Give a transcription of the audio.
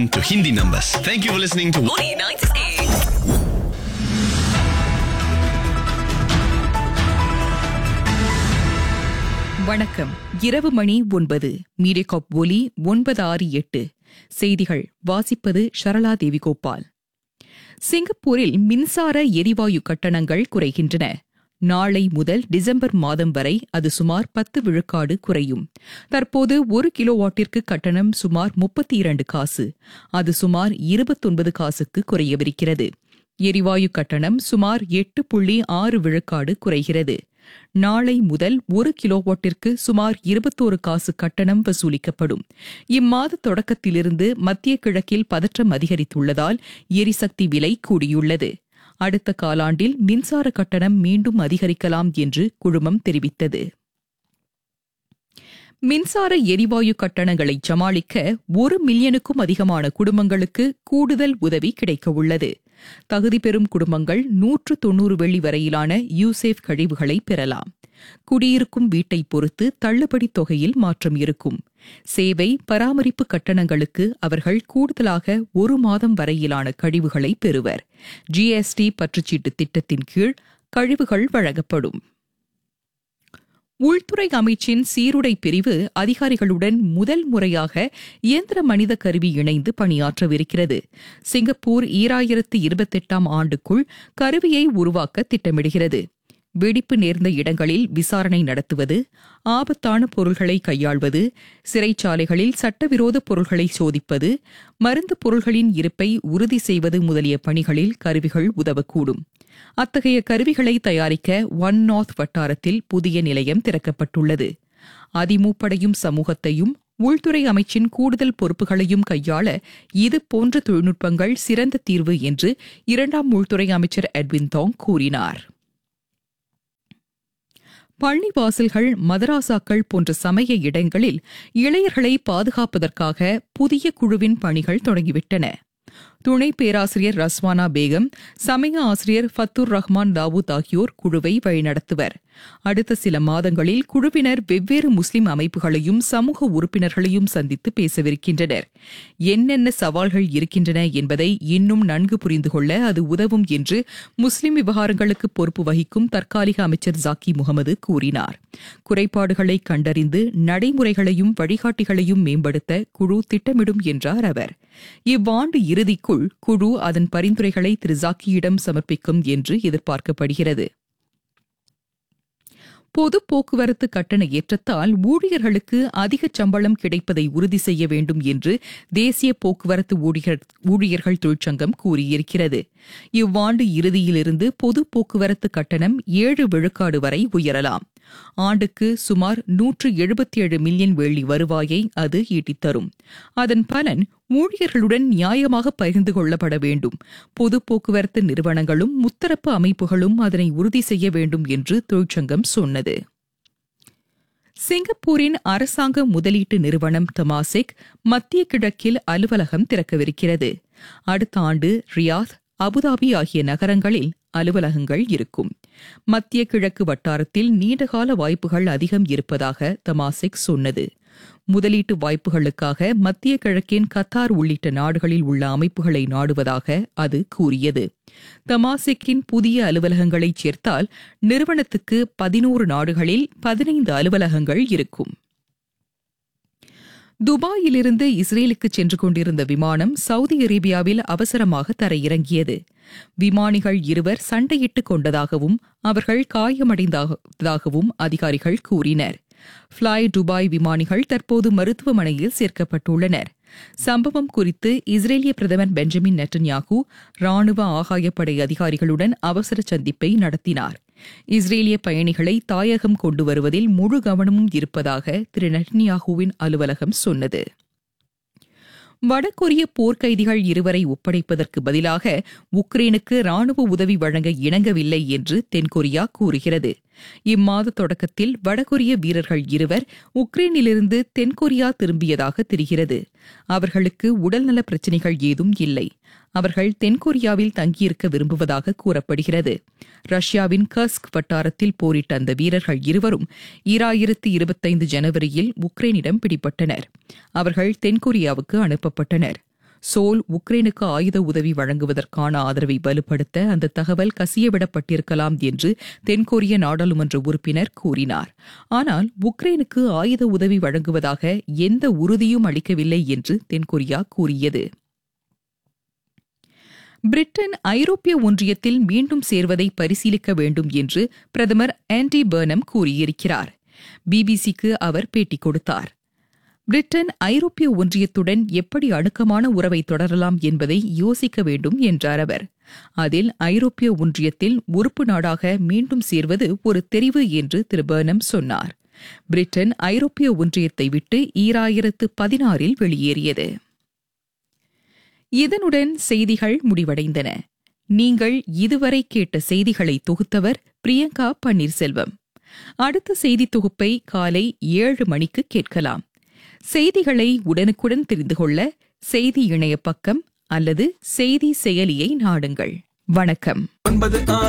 to Hindi numbers. Thank you for listening to Morning 90s. வணக்கம் இரவு மணி ஒன்பது Mediacorp ஒலி ஒன்பது ஆறு எட்டு செய்திகள் வாசிப்பது ஷரளா தேவி கோபால் சிங்கப்பூரில் மின்சார எரிவாயு கட்டணங்கள் குறைகின்றன நாளை முதல் டிசம்பர் மாதம் வரை அது சுமார் பத்து விழுக்காடு குறையும் தற்போது ஒரு கிலோவாட்டிற்கு கட்டணம் சுமார் முப்பத்தி இரண்டு காசு அது சுமார் இருபத்தொன்பது காசுக்கு குறையவிருக்கிறது எரிவாயு கட்டணம் சுமார் எட்டு புள்ளி ஆறு விழுக்காடு குறைகிறது நாளை முதல் ஒரு கிலோவாட்டிற்கு சுமார் இருபத்தோரு காசு கட்டணம் வசூலிக்கப்படும் இம்மாத தொடக்கத்திலிருந்து மத்திய கிழக்கில் பதற்றம் அதிகரித்துள்ளதால் எரிசக்தி விலை கூடியுள்ளது அடுத்த காலாண்டில் மின்சார கட்டணம் மீண்டும் அதிகரிக்கலாம் என்று குழுமம் தெரிவித்தது மின்சார எரிவாயு கட்டணங்களை சமாளிக்க ஒரு மில்லியனுக்கும் அதிகமான குடும்பங்களுக்கு கூடுதல் உதவி கிடைக்க உள்ளது தகுதி பெறும் குடும்பங்கள் நூற்று தொன்னூறு வெள்ளி வரையிலான யூசேஃப் கழிவுகளை பெறலாம் குடியிருக்கும் வீட்டை பொறுத்து தள்ளுபடி தொகையில் மாற்றம் இருக்கும் சேவை பராமரிப்பு கட்டணங்களுக்கு அவர்கள் கூடுதலாக ஒரு மாதம் வரையிலான கழிவுகளை பெறுவர் ஜிஎஸ்டி பற்றுச்சீட்டு திட்டத்தின் கீழ் கழிவுகள் வழங்கப்படும் உள்துறை அமைச்சின் சீருடை பிரிவு அதிகாரிகளுடன் முதல் முறையாக இயந்திர மனித கருவி இணைந்து பணியாற்றவிருக்கிறது சிங்கப்பூர் ஈராயிரத்து இருபத்தெட்டாம் ஆண்டுக்குள் கருவியை உருவாக்க திட்டமிடுகிறது வெடிப்பு நேர்ந்த இடங்களில் விசாரணை நடத்துவது ஆபத்தான பொருள்களை கையாள்வது சிறைச்சாலைகளில் சட்டவிரோத பொருள்களை சோதிப்பது மருந்து பொருள்களின் இருப்பை உறுதி செய்வது முதலிய பணிகளில் கருவிகள் உதவக்கூடும் அத்தகைய கருவிகளை தயாரிக்க ஒன் நார்த் வட்டாரத்தில் புதிய நிலையம் திறக்கப்பட்டுள்ளது அதிமூப்படையும் சமூகத்தையும் உள்துறை அமைச்சின் கூடுதல் பொறுப்புகளையும் கையாள இது போன்ற தொழில்நுட்பங்கள் சிறந்த தீர்வு என்று இரண்டாம் உள்துறை அமைச்சர் எட்வின் தாங் கூறினார் பள்ளிவாசல்கள் மதராசாக்கள் போன்ற சமய இடங்களில் இளையர்களை பாதுகாப்பதற்காக புதிய குழுவின் பணிகள் தொடங்கிவிட்டன துணை பேராசிரியர் ரஸ்வானா பேகம் சமய ஆசிரியர் ஃபத்துர் ரஹ்மான் தாவூத் ஆகியோர் குழுவை வழிநடத்துவர் அடுத்த சில மாதங்களில் குழுவினர் வெவ்வேறு முஸ்லிம் அமைப்புகளையும் சமூக உறுப்பினர்களையும் சந்தித்து பேசவிருக்கின்றனர் என்னென்ன சவால்கள் இருக்கின்றன என்பதை இன்னும் நன்கு புரிந்து கொள்ள அது உதவும் என்று முஸ்லிம் விவகாரங்களுக்கு பொறுப்பு வகிக்கும் தற்காலிக அமைச்சர் ஜாக்கி முகமது கூறினார் குறைபாடுகளை கண்டறிந்து நடைமுறைகளையும் வழிகாட்டிகளையும் மேம்படுத்த குழு திட்டமிடும் என்றார் அவர் இவ்வாண்டு இறுதிக்குள் குழு அதன் பரிந்துரைகளை திரு ஜாக்கியிடம் சமர்ப்பிக்கும் என்று எதிர்பார்க்கப்படுகிறது பொது போக்குவரத்து கட்டண ஏற்றத்தால் ஊழியர்களுக்கு அதிக சம்பளம் கிடைப்பதை உறுதி செய்ய வேண்டும் என்று தேசிய போக்குவரத்து ஊழியர் ஊழியர்கள் தொழிற்சங்கம் கூறியிருக்கிறது இவ்வாண்டு இறுதியிலிருந்து பொது போக்குவரத்து கட்டணம் ஏழு விழுக்காடு வரை உயரலாம் ஆண்டுக்கு சுமார் நூற்று எழுபத்தி ஏழு மில்லியன் வெள்ளி வருவாயை அது ஈட்டித்தரும் அதன் பலன் ஊழியர்களுடன் நியாயமாக பகிர்ந்து கொள்ளப்பட வேண்டும் பொது போக்குவரத்து நிறுவனங்களும் முத்தரப்பு அமைப்புகளும் அதனை உறுதி செய்ய வேண்டும் என்று தொழிற்சங்கம் சொன்னது சிங்கப்பூரின் அரசாங்க முதலீட்டு நிறுவனம் தமாசிக் மத்திய கிழக்கில் அலுவலகம் திறக்கவிருக்கிறது அடுத்த ஆண்டு ரியாத் அபுதாபி ஆகிய நகரங்களில் அலுவலகங்கள் இருக்கும் மத்திய கிழக்கு வட்டாரத்தில் நீண்டகால வாய்ப்புகள் அதிகம் இருப்பதாக தமாசிக் சொன்னது முதலீட்டு வாய்ப்புகளுக்காக மத்திய கிழக்கின் கத்தார் உள்ளிட்ட நாடுகளில் உள்ள அமைப்புகளை நாடுவதாக அது கூறியது தமாசிக்கின் புதிய அலுவலகங்களைச் சேர்த்தால் நிறுவனத்துக்கு பதினோரு நாடுகளில் பதினைந்து அலுவலகங்கள் இருக்கும் துபாயிலிருந்து இஸ்ரேலுக்கு சென்று கொண்டிருந்த விமானம் சவுதி அரேபியாவில் அவசரமாக தரையிறங்கியது விமானிகள் இருவர் சண்டையிட்டுக் கொண்டதாகவும் அவர்கள் காயமடைந்ததாகவும் அதிகாரிகள் கூறினர் ஃப்ளை துபாய் விமானிகள் தற்போது மருத்துவமனையில் சேர்க்கப்பட்டுள்ளனர் சம்பவம் குறித்து இஸ்ரேலிய பிரதமர் பெஞ்சமின் நெட்டன்யாகு ராணுவ ஆகாயப்படை அதிகாரிகளுடன் அவசர சந்திப்பை நடத்தினார் இஸ்ரேலிய பயணிகளை தாயகம் கொண்டு வருவதில் முழு கவனமும் இருப்பதாக திரு நெட்டன்யாகுவின் அலுவலகம் சொன்னது வடகொரிய போர்க்கைதிகள் இருவரை ஒப்படைப்பதற்கு பதிலாக உக்ரைனுக்கு ராணுவ உதவி வழங்க இணங்கவில்லை என்று தென்கொரியா கூறுகிறது இம்மாத தொடக்கத்தில் வடகொரிய வீரர்கள் இருவர் உக்ரைனிலிருந்து தென்கொரியா திரும்பியதாக தெரிகிறது அவர்களுக்கு உடல்நல பிரச்சினைகள் ஏதும் இல்லை அவர்கள் தென்கொரியாவில் தங்கியிருக்க விரும்புவதாக கூறப்படுகிறது ரஷ்யாவின் கஸ்க் வட்டாரத்தில் போரிட்ட அந்த வீரர்கள் இருவரும் ஈராயிரத்து இருபத்தைந்து ஜனவரியில் உக்ரைனிடம் பிடிபட்டனர் அவர்கள் தென்கொரியாவுக்கு அனுப்பப்பட்டனர் சோல் உக்ரைனுக்கு ஆயுத உதவி வழங்குவதற்கான ஆதரவை வலுப்படுத்த அந்த தகவல் கசியவிடப்பட்டிருக்கலாம் என்று தென்கொரிய நாடாளுமன்ற உறுப்பினர் கூறினார் ஆனால் உக்ரைனுக்கு ஆயுத உதவி வழங்குவதாக எந்த உறுதியும் அளிக்கவில்லை என்று தென்கொரியா கூறியது பிரிட்டன் ஐரோப்பிய ஒன்றியத்தில் மீண்டும் சேர்வதை பரிசீலிக்க வேண்டும் என்று பிரதமர் ஆண்டி பர்னம் கூறியிருக்கிறார் பிபிசிக்கு அவர் பேட்டி கொடுத்தார் பிரிட்டன் ஐரோப்பிய ஒன்றியத்துடன் எப்படி அணுக்கமான உறவை தொடரலாம் என்பதை யோசிக்க வேண்டும் என்றார் அவர் அதில் ஐரோப்பிய ஒன்றியத்தில் உறுப்பு நாடாக மீண்டும் சேர்வது ஒரு தெரிவு என்று திரு பர்னம் சொன்னார் பிரிட்டன் ஐரோப்பிய ஒன்றியத்தை விட்டு ஈராயிரத்து பதினாறில் வெளியேறியது இதனுடன் செய்திகள் முடிவடைந்தன நீங்கள் இதுவரை கேட்ட செய்திகளை தொகுத்தவர் பிரியங்கா பன்னீர்செல்வம் அடுத்த செய்தி தொகுப்பை காலை ஏழு மணிக்கு கேட்கலாம் செய்திகளை உடனுக்குடன் தெரிந்து கொள்ள செய்தி இணைய பக்கம் அல்லது செய்தி செயலியை நாடுங்கள் வணக்கம் ஒன்பது ஆறு